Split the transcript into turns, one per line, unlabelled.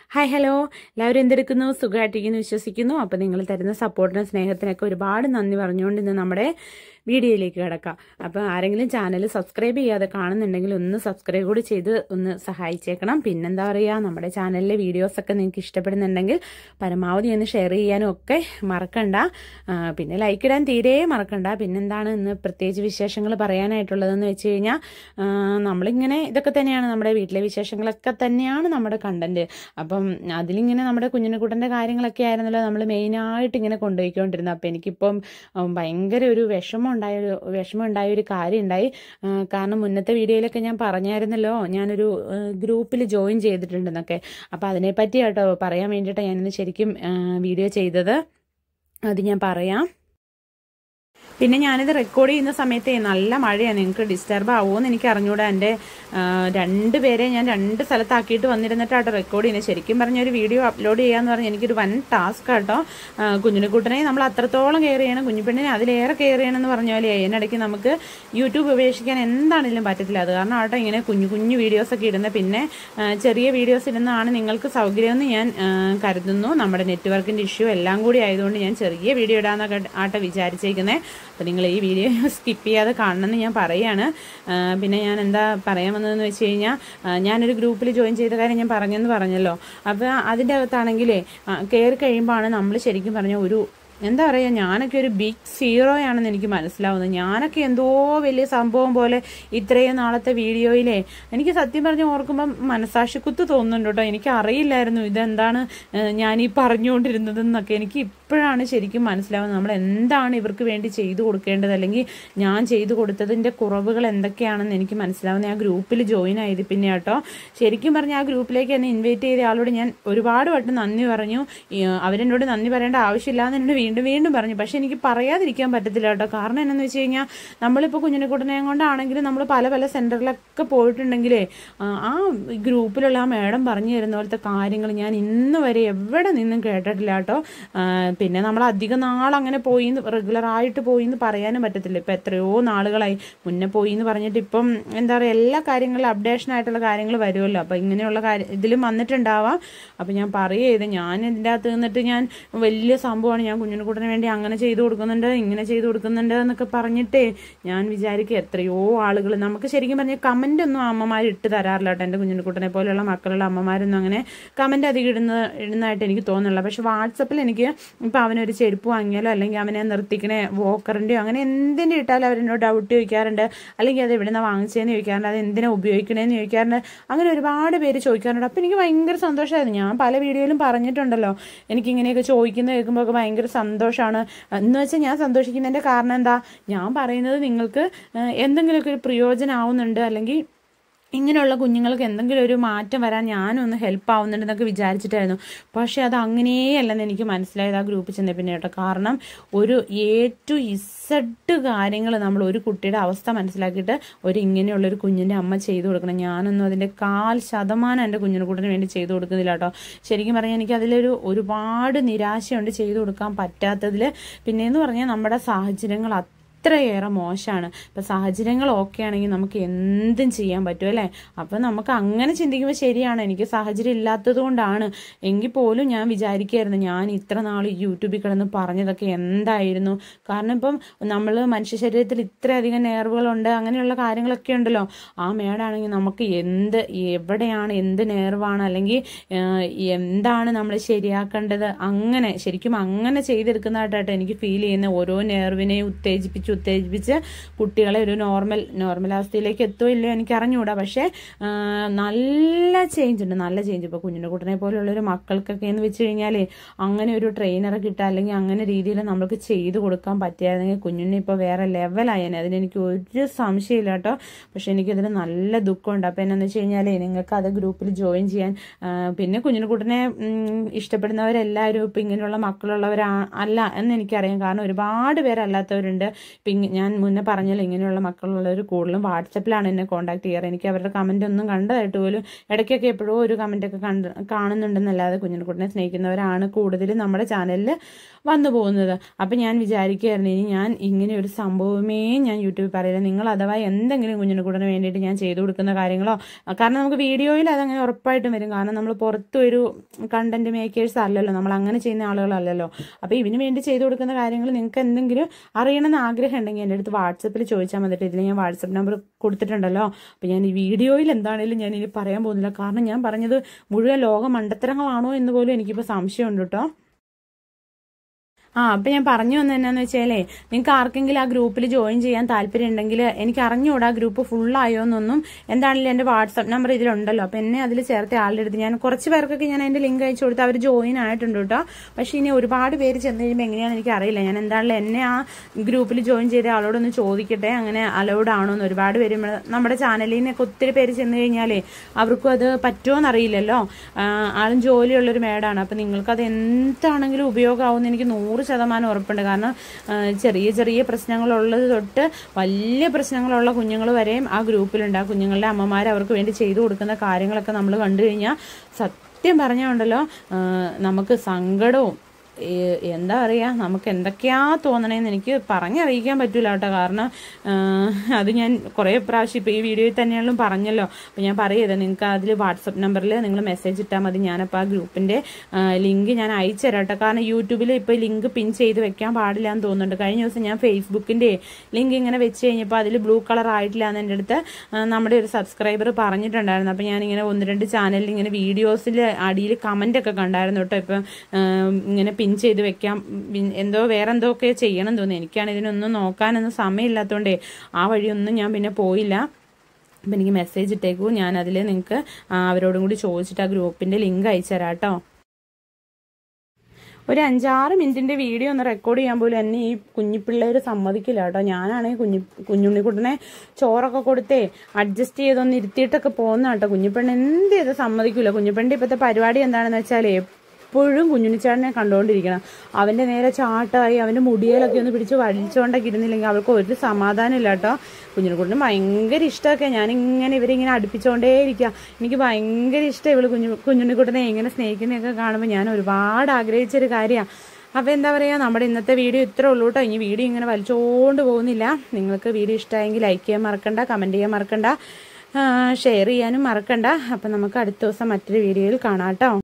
hi hello എല്ലാവരും എന്തെടുക്കുന്നു സുഖമായിട്ടിരിക്കുന്നു വിശ്വസിക്കുന്നു അപ്പോൾ നിങ്ങൾ തരുന്ന സപ്പോർട്ടിനും സ്നേഹത്തിനൊക്കെ ഒരുപാട് നന്ദി പറഞ്ഞുകൊണ്ട് ഇന്ന് നമ്മുടെ വീഡിയോയിലേക്ക് കിടക്കാം അപ്പോൾ ആരെങ്കിലും ചാനൽ സബ്സ്ക്രൈബ് ചെയ്യാതെ കാണുന്നുണ്ടെങ്കിൽ ഒന്ന് സബ്സ്ക്രൈബ് കൂടി ചെയ്ത് ഒന്ന് സഹായിച്ചേക്കണം പിന്നെന്താ പറയുക നമ്മുടെ ചാനലിലെ വീഡിയോസൊക്കെ നിങ്ങൾക്ക് ഇഷ്ടപ്പെടുന്നുണ്ടെങ്കിൽ പരമാവധി ഒന്ന് ഷെയർ ചെയ്യാനും ഒക്കെ മറക്കണ്ട ആ, പിന്നെ ലൈക്ക് ഇടാൻ തീരെ മറക്കണ്ട പിന്നെന്താണ് ഇന്ന് പ്രത്യേകിച്ച് വിശേഷങ്ങൾ പറയാനായിട്ടുള്ളതെന്ന് വെച്ച് കഴിഞ്ഞാൽ ആ, നമ്മളിങ്ങനെ ഇതൊക്കെ തന്നെയാണ് നമ്മുടെ വീട്ടിലെ വിശേഷങ്ങളൊക്കെ തന്നെയാണ് നമ്മുടെ കണ്ടന്റ് അപ്പം അതിലിങ്ങനെ നമ്മുടെ കുഞ്ഞിനെക്കുട്ടൻ്റെ കാര്യങ്ങളൊക്കെ ആയിരുന്നല്ലോ നമ്മൾ മെയിനായിട്ട് ഇങ്ങനെ കൊണ്ടുപോയിക്കൊണ്ടിരുന്നത് അപ്പം എനിക്കിപ്പം ഉം, ഭയങ്കര ഒരു വിഷമം ഉണ്ടായ ഒരു വിഷമം ഉണ്ടായ ഒരു കാര്യം ഉണ്ടായി ആ, കാരണം മുന്നത്തെ വീഡിയോയിലൊക്കെ ഞാൻ പറഞ്ഞായിരുന്നല്ലോ ഞാനൊരു ഗ്രൂപ്പിൽ ജോയിൻ ചെയ്തിട്ടുണ്ടെന്നൊക്കെ അപ്പോൾ അതിനെപ്പറ്റി കേട്ടോ പറയാൻ വേണ്ടിയിട്ടാണ് ഞാനിന്ന് ശരിക്കും ആ, വീഡിയോ ചെയ്തത് അത് ഞാൻ പറയാം പിന്നെ ഞാനിത് റെക്കോർഡ് ചെയ്യുന്ന സമയത്ത് നല്ല മഴയാണ് നിങ്ങൾക്ക് ഡിസ്റ്റർബ് ആവുമെന്ന് എനിക്ക് അറിഞ്ഞൂടാ എൻ്റെ ആ, രണ്ട് പേരെ ഞാൻ രണ്ട് സ്ഥലത്താക്കിയിട്ട് വന്നിരുന്നിട്ടാട്ടോ റെക്കോർഡ് ചെയ്യുന്നത് ശരിക്കും പറഞ്ഞ ഒരു വീഡിയോ അപ്ലോഡ് ചെയ്യാന്ന് പറഞ്ഞാൽ എനിക്കൊരു വൻ ടാസ്ക് ആട്ടോ കുഞ്ഞിനെക്കുട്ടനെ നമ്മൾ അത്രത്തോളം കെയർ ചെയ്യണം കുഞ്ഞിപ്പെണ്ണിനെ അതിലേറെ കെയർ ചെയ്യണം എന്ന് പറഞ്ഞ പോലെ അതിനിടയ്ക്ക് നമുക്ക് യൂട്യൂബ് ഉപേക്ഷിക്കാൻ എന്താണെങ്കിലും പറ്റത്തില്ല അത് കാരണം ആട്ടോ ഇങ്ങനെ കുഞ്ഞു കുഞ്ഞു വീഡിയോസൊക്കെ ഇടുന്നത് പിന്നെ ആ, ചെറിയ വീഡിയോസ് ഇടുന്നതാണ് നിങ്ങൾക്ക് സൗകര്യമെന്ന് ഞാൻ ആ, കരുതുന്നു നമ്മുടെ നെറ്റ്വർക്കിൻ്റെ ഇഷ്യൂ എല്ലാം കൂടി ആയതുകൊണ്ട് ഞാൻ ചെറിയ വീഡിയോ ഇടാന്നൊക്കെ ആട്ടെ വിചാരിച്ചേക്കുന്നത് അപ്പോൾ നിങ്ങൾ ഈ വീഡിയോ സ്കിപ്പ് ചെയ്യാതെ കാണണമെന്ന് ഞാൻ പറയുകയാണ് ആ, പിന്നെ ഞാൻ എന്താ പറയാൻ വന്നതെന്ന് വെച്ച് കഴിഞ്ഞാൽ ആ, ഞാനൊരു ഗ്രൂപ്പിൽ ജോയിൻ ചെയ്ത കാര്യം ഞാൻ പറഞ്ഞെന്ന് പറഞ്ഞല്ലോ അപ്പോൾ അതിൻ്റെ അകത്താണെങ്കിലേ കയറി കഴിയുമ്പോഴാണ് നമ്മൾ ശരിക്കും പറഞ്ഞ ഒരു എന്താ പറയുക ഞാനൊക്കെ ഒരു ബിഗ് സീറോയാണെന്ന് എനിക്ക് മനസ്സിലാവുന്നത് ഞാനൊക്കെ എന്തോ വലിയ സംഭവം പോലെ ഇത്രയും നാളത്തെ വീഡിയോയിലേ എനിക്ക് സത്യം പറഞ്ഞ് ഓർക്കുമ്പം മനസാക്ഷിക്കുത്ത് തോന്നുന്നുണ്ട് കേട്ടോ എനിക്ക് അറിയില്ലായിരുന്നു ഇതെന്താണ് ഏഹ്, ഞാൻ ഈ പറഞ്ഞുകൊണ്ടിരുന്നതെന്നൊക്കെ എനിക്ക് ഇപ്പോഴാണ് ശരിക്കും മനസ്സിലാവുന്നത് നമ്മൾ എന്താണ് ഇവർക്ക് വേണ്ടി ചെയ്തു കൊടുക്കേണ്ടത് അല്ലെങ്കിൽ ഞാൻ ചെയ്തു കൊടുത്തതിൻ്റെ കുറവുകൾ എന്തൊക്കെയാണെന്ന് എനിക്ക് മനസ്സിലാവുന്നത് ആ ഗ്രൂപ്പിൽ ജോയിൻ ആയത് പിന്നെ കേട്ടോ ശരിക്കും പറഞ്ഞ ആ ഗ്രൂപ്പിലേക്ക് എന്നെ ഇൻവൈറ്റ് ചെയ്ത ആളോട് ഞാൻ ഒരുപാട് വട്ടം നന്ദി പറഞ്ഞു ഈ, അവരെന്നോട് നന്ദി പറയേണ്ട ആവശ്യമില്ല എന്ന് എന്നോട് വീണ്ടും വീണ്ടും പറഞ്ഞു പക്ഷെ എനിക്ക് പറയാതിരിക്കാൻ പറ്റത്തില്ല കേട്ടോ കാരണം എന്നാന്ന് വെച്ച് കഴിഞ്ഞാൽ നമ്മളിപ്പോൾ കുഞ്ഞിനെക്കുട്ടനെയും കൊണ്ടാണെങ്കിലും നമ്മൾ പല പല സെൻറ്ററിലൊക്കെ പോയിട്ടുണ്ടെങ്കിലേ ആ, ആ ഗ്രൂപ്പിലുള്ള ആ മേഡം പറഞ്ഞു തരുന്ന പോലത്തെ കാര്യങ്ങൾ ഞാൻ ഇന്ന് വരെ എവിടെ നിന്നും കേട്ടിട്ടില്ല കേട്ടോ ആ, പിന്നെ നമ്മൾ അധികം നാൾ അങ്ങനെ പോയി റെഗുലർ ആയിട്ട് പോയി എന്ന് പറയാനും പറ്റത്തില്ല ഇപ്പം എത്രയോ നാളുകളായി മുന്നേ പോയി എന്ന് പറഞ്ഞിട്ട് ഇപ്പം എന്താ പറയുക എല്ലാ കാര്യങ്ങളിലും അപ്ഡേഷൻ ആയിട്ടുള്ള കാര്യങ്ങൾ വരുമല്ലോ അപ്പം ഇങ്ങനെയുള്ള കാര്യം ഇതിലും വന്നിട്ടുണ്ടാവാം അപ്പം ഞാൻ പറയുക ഇത് ഞാൻ ഇതിൻ്റെ അകത്ത് നിന്നിട്ട് ഞാൻ വലിയ സംഭവമാണ് ഞാൻ കുഞ്ഞിനെക്കൂട്ടിന് വേണ്ടി അങ്ങനെ ചെയ്തു കൊടുക്കുന്നുണ്ട് ഇങ്ങനെ ചെയ്തു കൊടുക്കുന്നുണ്ട് എന്നൊക്കെ പറഞ്ഞിട്ടേ ഞാൻ വിചാരിക്കുക എത്രയോ ആളുകൾ നമുക്ക് ശരിക്കും പറഞ്ഞാൽ കമൻ്റ് ഒന്നും അമ്മമാർ ഇട്ട് തരാറില്ല കേട്ടോ എൻ്റെ കുഞ്ഞിനെക്കൂട്ടനെ പോലെയുള്ള മക്കളുള്ള അമ്മമാരൊന്നും അങ്ങനെ കമൻ്റ് അധികം ഇടുന്ന ഇടുന്നതായിട്ട് എനിക്ക് തോന്നുന്നില്ല പക്ഷെ വാട്സപ്പിൽ എനിക്ക് ഇപ്പോൾ അവനൊരു ചെരുപ്പ് വാങ്ങിയാലോ അല്ലെങ്കിൽ അവനെ നിർത്തിക്കണേ വോക്കറിൻ്റെയോ അങ്ങനെ എന്തിൻ്റെ ഇട്ടാലും അവരെന്നോട് ഡൗട്ട് ചോദിക്കാറുണ്ട് അല്ലെങ്കിൽ അത് എവിടെ നിന്നാണ് വാങ്ങിച്ചതെന്ന് ചോദിക്കാറുണ്ട് അത് എന്തിനാ ഉപയോഗിക്കണേന്ന് ചോദിക്കാറുണ്ട് അങ്ങനെ ഒരുപാട് പേര് ചോദിക്കാറുണ്ട് അപ്പോൾ എനിക്ക് ഭയങ്കര സന്തോഷമായിരുന്നു ഞാൻ പല വീഡിയോയിലും പറഞ്ഞിട്ടുണ്ടല്ലോ എനിക്ക് ഇങ്ങനെയൊക്കെ ചോദിക്കുന്നത് കേൾക്കുമ്പോൾ ഒക്കെ ഭയങ്കര സന്തോഷമാണ് എന്ന് വെച്ചാൽ ഞാൻ സന്തോഷിക്കുന്നതിൻ്റെ കാരണം എന്താ ഞാൻ പറയുന്നത് നിങ്ങൾക്ക് ഏഹ്, എന്തെങ്കിലുമൊക്കെ ഒരു പ്രയോജനമാവുന്നുണ്ട് അല്ലെങ്കിൽ ഇങ്ങനെയുള്ള കുഞ്ഞുങ്ങൾക്ക് എന്തെങ്കിലും ഒരു മാറ്റം വരാൻ ഞാനും ഒന്ന് ഹെൽപ്പ് ആവുന്നുണ്ടെന്നൊക്കെ വിചാരിച്ചിട്ടായിരുന്നു പക്ഷേ അത് അങ്ങനെയല്ലെന്ന് എനിക്ക് മനസ്സിലായത് ആ ഗ്രൂപ്പിൽ ചെന്ന പിന്നെ കേട്ടോ കാരണം ഒരു എ ടു ഇസഡ് കാര്യങ്ങൾ നമ്മൾ ഒരു കുട്ടിയുടെ അവസ്ഥ മനസ്സിലാക്കിയിട്ട് ഒരു ഇങ്ങനെയുള്ള ഒരു കുഞ്ഞിൻ്റെ അമ്മ ചെയ്തു കൊടുക്കണം ഞാനൊന്നും അതിൻ്റെ കാൽ ശതമാനം എൻ്റെ കുഞ്ഞിനെ കൂട്ടിന് വേണ്ടി ചെയ്തു കൊടുക്കുന്നില്ല കേട്ടോ ശരിക്കും പറഞ്ഞാൽ എനിക്ക് അതിലൊരു ഒരുപാട് നിരാശയുണ്ട് ചെയ്തു കൊടുക്കാൻ പറ്റാത്തതിൽ പിന്നെയെന്ന് പറഞ്ഞാൽ നമ്മുടെ സാഹചര്യങ്ങൾ അത്രയേറെ മോശമാണ് ഇപ്പം സാഹചര്യങ്ങൾ ഓക്കെ ആണെങ്കിൽ നമുക്ക് എന്തും ചെയ്യാൻ പറ്റും അല്ലേ അപ്പം നമുക്ക് അങ്ങനെ ചിന്തിക്കുമ്പോൾ ശരിയാണ് എനിക്ക് സാഹചര്യം ഇല്ലാത്തത് കൊണ്ടാണ് എങ്കിൽ പോലും ഞാൻ വിചാരിക്കുമായിരുന്നു ഞാൻ ഇത്ര നാൾ യൂട്യൂബിൽ കിടന്ന് പറഞ്ഞതൊക്കെ എന്തായിരുന്നു കാരണം ഇപ്പം നമ്മൾ മനുഷ്യ ശരീരത്തിൽ ഇത്രയധികം നേർവുകളുണ്ട് അങ്ങനെയുള്ള കാര്യങ്ങളൊക്കെ ഉണ്ടല്ലോ ആ മേടാണെങ്കിൽ നമുക്ക് എന്ത് എവിടെയാണ് എന്ത് നേർവാണ് അല്ലെങ്കിൽ ഏഹ്, എന്താണ് നമ്മൾ ശരിയാക്കേണ്ടത് അങ്ങനെ ശരിക്കും അങ്ങനെ ചെയ്തെടുക്കുന്നതായിട്ടായിട്ട് എനിക്ക് ഫീൽ ചെയ്യുന്ന ഓരോ നേർവിനെ ഉത്തേജിപ്പിച്ച് ഉത്തേജിപ്പിച്ച് കുട്ടികളെ ഒരു നോർമൽ നോർമൽ അവസ്ഥയിലേക്ക് എത്തുമോ ഇല്ലയോ എനിക്ക് അറിഞ്ഞുകൂടാ പക്ഷേ ആ, നല്ല ചേഞ്ച് ഉണ്ട് നല്ല ചേഞ്ച് ഇപ്പോൾ കുഞ്ഞിൻ്റെ കുട്ടനെ പോലെയുള്ള ഒരു മക്കൾക്കൊക്കെ എന്ന് വെച്ച് കഴിഞ്ഞാൽ അങ്ങനെ ഒരു ട്രെയിനറെ കിട്ടുക അല്ലെങ്കിൽ അങ്ങനെ രീതിയിൽ നമുക്ക് ചെയ്തു കൊടുക്കാൻ പറ്റിയായിരുന്നെങ്കിൽ കുഞ്ഞിനെ ഇപ്പോൾ വേറെ ലെവലായേനെ അതിനെനിക്ക് ഒരു സംശയമില്ല കേട്ടോ പക്ഷേ എനിക്കതിന് നല്ല ദുഃഖമുണ്ട് അപ്പോൾ എന്നാന്ന് വെച്ച് കഴിഞ്ഞാൽ നിങ്ങൾക്ക് അത് ഗ്രൂപ്പിൽ ജോയിൻ ചെയ്യാൻ ആ, പിന്നെ കുഞ്ഞിനെക്കുട്ടനെ ഉം, ഇഷ്ടപ്പെടുന്നവരെല്ലാവരും ഇപ്പം ഇങ്ങനെയുള്ള മക്കളുള്ളവരാ അല്ല എന്ന് എനിക്കറിയാം കാരണം ഒരുപാട് പേരല്ലാത്തവരുണ്ട് ഇപ്പം ഇപ്പം ഇങ്ങ ഞാൻ മുന്നേ പറഞ്ഞല്ലോ ഇങ്ങനെയുള്ള മക്കളുള്ളവർ കൂടുതലും വാട്സപ്പിലാണ് എന്നെ കോൺടാക്ട് ചെയ്യാറ് എനിക്ക് അവരുടെ കമൻ്റ് ഒന്നും കണ്ടതായിട്ട് പോലും ഇടയ്ക്കൊക്കെ എപ്പോഴോ ഒരു കമൻ്റൊക്കെ കണ്ട് കാണുന്നുണ്ടെന്നല്ലാതെ കുഞ്ഞിനെക്കുട്ടിനെ സ്നേഹിക്കുന്നവരാണ് കൂടുതലും നമ്മുടെ ചാനലിൽ വന്നു പോകുന്നത് അപ്പം ഞാൻ വിചാരിക്കുകയായിരുന്നു ഇനി ഞാൻ ഇങ്ങനെ ഒരു സംഭവമേ ഞാൻ യൂട്യൂബിൽ പറയില്ല നിങ്ങൾ അഥവാ എന്തെങ്കിലും കുഞ്ഞിനെക്കുട്ടിന് വേണ്ടിയിട്ട് ഞാൻ ചെയ്തു കൊടുക്കുന്ന കാര്യങ്ങളോ കാരണം നമുക്ക് വീഡിയോയിൽ അതങ്ങനെ ഉറപ്പായിട്ടും വരും കാരണം നമ്മൾ പുറത്ത് ഒരു കണ്ടന്റ് മേക്കേഴ്സ് അല്ലല്ലോ നമ്മൾ അങ്ങനെ ചെയ്യുന്ന ആളുകളല്ലല്ലോ അപ്പോൾ ഇതിന് വേണ്ടി ചെയ്തു കൊടുക്കുന്ന കാര്യങ്ങൾ നിങ്ങൾക്ക് എന്തെങ്കിലും അറിയണമെന്ന് ആഗ്രഹം ഉണ്ടെങ്കിൽ എൻ്റെ അടുത്ത് വാട്സപ്പിൽ ചോദിച്ചാൽ മതിട്ട് ഇതിൽ ഞാൻ വാട്സപ്പ് നമ്പർ കൊടുത്തിട്ടുണ്ടല്ലോ അപ്പോൾ ഞാൻ ഈ വീഡിയോയിൽ എന്താണേലും ഞാൻ ഇനി പറയാൻ പോകുന്നില്ല കാരണം ഞാൻ പറഞ്ഞത് മുഴുവൻ ലോക മണ്ടത്തരങ്ങളാണോ എന്ന് പോലും എനിക്കിപ്പോൾ സംശയമുണ്ട് കേട്ടോ ആ അപ്പം ഞാൻ പറഞ്ഞു വന്നത് എന്നാന്ന് വെച്ചാലേ നിങ്ങൾക്ക് ആർക്കെങ്കിലും ആ ഗ്രൂപ്പിൽ ജോയിൻ ചെയ്യാൻ താല്പര്യം ഉണ്ടെങ്കിൽ എനിക്ക് അറിഞ്ഞുകൂടാ ഗ്രൂപ്പ് ഫുള്ളായോ എന്നൊന്നും എന്താണെങ്കിലും എൻ്റെ വാട്സപ്പ് നമ്പർ ഇതിലുണ്ടല്ലോ അപ്പം എന്നെ അതിൽ ചേർത്ത ആളുടെ അടുത്ത് ഞാൻ കുറച്ച് പേർക്കൊക്കെ ഞാൻ അതിൻ്റെ ലിങ്ക് അയച്ചു കൊടുത്ത് അവർ ജോയിൻ ആയിട്ടുണ്ട് കേട്ടോ പക്ഷേ ഇനി ഒരുപാട് പേര് ചെന്ന് കഴിയുമ്പോൾ എങ്ങനെയാണെന്ന് എനിക്ക് അറിയില്ല ഞാൻ എന്താണെങ്കിലും എന്നെ ആ ഗ്രൂപ്പിൽ ജോയിൻ ചെയ്ത ആളോടൊന്ന് ചോദിക്കട്ടെ അങ്ങനെ അലൗഡ് ആണോ എന്ന് ഒരുപാട് പേര് നമ്മള് നമ്മുടെ ചാനലിൽ നിന്നൊക്കെ ഒത്തിരി പേര് ചെന്ന് കഴിഞ്ഞാലേ അവർക്കും അത് പറ്റുമോ എന്നറിയില്ലല്ലോ ആ, ആളും ജോലിയുള്ളൊരു മേഡാണ് അപ്പം നിങ്ങൾക്കത് എന്താണെങ്കിലും ഉപയോഗമാവുമെന്ന് എനിക്ക് നൂറ് ശതമാനം ഉറപ്പുണ്ട് കാരണം ആ, ചെറിയ ചെറിയ പ്രശ്നങ്ങളുള്ളത് തൊട്ട് വലിയ പ്രശ്നങ്ങളുള്ള കുഞ്ഞുങ്ങൾ വരെയും ആ ഗ്രൂപ്പിലുണ്ട് ആ കുഞ്ഞുങ്ങളുടെ അമ്മമാർ അവർക്ക് വേണ്ടി ചെയ്തു കൊടുക്കുന്ന കാര്യങ്ങളൊക്കെ നമ്മൾ കണ്ടു കഴിഞ്ഞാൽ സത്യം പറഞ്ഞുണ്ടല്ലോ നമുക്ക് സങ്കടവും ഏ, എന്താ പറയുക നമുക്ക് എന്തൊക്കെയാ തോന്നണേന്ന് എനിക്ക് പറഞ്ഞറിയിക്കാൻ പറ്റൂല കേട്ടോ കാരണം ആ, അത് ഞാൻ കുറേ പ്രാവശ്യം ഇപ്പോൾ ഈ വീഡിയോയിൽ തന്നെയാണെങ്കിലും പറഞ്ഞല്ലോ അപ്പോൾ ഞാൻ പറയത് നിങ്ങൾക്ക് അതിൽ വാട്സപ്പ് നമ്പറിൽ നിങ്ങൾ മെസ്സേജ് ഇട്ടാൽ മതി ഞാനപ്പോൾ ആ ഗ്രൂപ്പിൻ്റെ ലിങ്ക് ഞാൻ അയച്ചു തരാം കേട്ടോ കാരണം യൂട്യൂബിൽ ഇപ്പോൾ ലിങ്ക് പിൻ ചെയ്ത് വെക്കാൻ പാടില്ല എന്ന് തോന്നുന്നുണ്ട് കഴിഞ്ഞ ദിവസം ഞാൻ ഫേസ്ബുക്കിൻ്റെ ലിങ്ക് ഇങ്ങനെ വെച്ച് കഴിഞ്ഞപ്പോൾ അതിൽ ബ്ലൂ കളർ ആയിട്ടില്ല എന്ന് എൻ്റെ അടുത്ത് ആ, നമ്മുടെ ഒരു സബ്സ്ക്രൈബർ പറഞ്ഞിട്ടുണ്ടായിരുന്നു അപ്പോൾ ഞാനിങ്ങനെ ഒന്ന് രണ്ട് ചാനലിൽ ഇങ്ങനെ വീഡിയോസിൽ അടിയിൽ കമൻ്റ് ഒക്കെ കണ്ടായിരുന്നു കേട്ടോ ഇപ്പം ആ, ഇങ്ങനെ പിൻ ചെയ്ത് വെക്കാം പിൻ- എന്തോ വേറെ എന്തോ ഒക്കെ ചെയ്യണം തോന്നി എനിക്കാണ് ഇതിനൊന്നും നോക്കാനൊന്നും സമയമില്ലാത്തതുകൊണ്ടേ ആ വഴിയൊന്നും ഞാൻ പിന്നെ പോയില്ല അപ്പം എനിക്ക് മെസ്സേജ് ഇട്ടേക്കൂ ഞാൻ അതിൽ നിങ്ങൾക്ക് അവരോടും കൂടി ചോദിച്ചിട്ട് ആ ഗ്രൂപ്പിൻ്റെ ലിങ്ക് അയച്ചു തരാം കേട്ടോ ഒരു അഞ്ചാറ് മിനിറ്റിന്റെ വീഡിയോ ഒന്ന് റെക്കോർഡ് ചെയ്യാൻ പോലും എന്നെ ഈ കുഞ്ഞിപ്പിള്ളേർ സമ്മതിക്കില്ല കേട്ടോ ഞാനാണെങ്കിൽ കുഞ്ഞി കുഞ്ഞുണ്ണിക്കുട്ടനെ ചോറൊക്കെ കൊടുത്തേ അഡ്ജസ്റ്റ് ചെയ്തൊന്ന് ഇരുത്തിയിട്ടൊക്കെ പോകുന്ന കേട്ടോ കുഞ്ഞിപ്പെണ്ണ് എന്ത് ചെയ്ത് സമ്മതിക്കില്ല കുഞ്ഞിപ്പെണ്ണിന്റെ ഇപ്പോഴത്തെ പരിപാടി എന്താണെന്ന് വെച്ചാൽ എപ്പോഴും കുഞ്ഞുണ്ണിച്ചാടിനെ കണ്ടുകൊണ്ടിരിക്കണം അവന്റെ നേരെ ചാട്ടമായി അവന്റെ മുടിയിലൊക്കെ ഒന്ന് പിടിച്ച് വലിച്ചുകൊണ്ടൊക്കെ ഇരുന്നില്ലെങ്കിൽ അവൾക്ക് ഒരു സമാധാനം ഇല്ല കേട്ടോ കുഞ്ഞിനെക്കുട്ടിന് ഭയങ്കര ഇഷ്ടമൊക്കെ ഞാനിങ്ങനെ ഇവരിങ്ങനെ അടുപ്പിച്ചുകൊണ്ടേ ഇരിക്കുക എനിക്ക് ഭയങ്കര ഇഷ്ടം ഇവള് കുഞ്ഞു കുഞ്ഞുണ്ണിക്കുട്ടനെ ഇങ്ങനെ സ്നേഹിക്കുന്നതൊക്കെ കാണുമ്പോൾ ഞാൻ ഒരുപാട് ആഗ്രഹിച്ചൊരു കാര്യമാണ് അപ്പോൾ എന്താ പറയുക നമ്മുടെ ഇന്നത്തെ വീഡിയോ ഇത്രേ ഉള്ളൂ കേട്ടോ ഇനി വീഡിയോ ഇങ്ങനെ വലിച്ചുകൊണ്ട് പോകുന്നില്ല നിങ്ങൾക്ക് വീഡിയോ ഇഷ്ടമായെങ്കിൽ ലൈക്ക് ചെയ്യാൻ മറക്കണ്ട കമൻറ്റ് ചെയ്യാൻ മറക്കണ്ട ഷെയർ ചെയ്യാനും മറക്കണ്ട അപ്പം നമുക്ക് അടുത്ത ദിവസം മറ്റൊരു വീഡിയോയിൽ കാണാം കേട്ടോ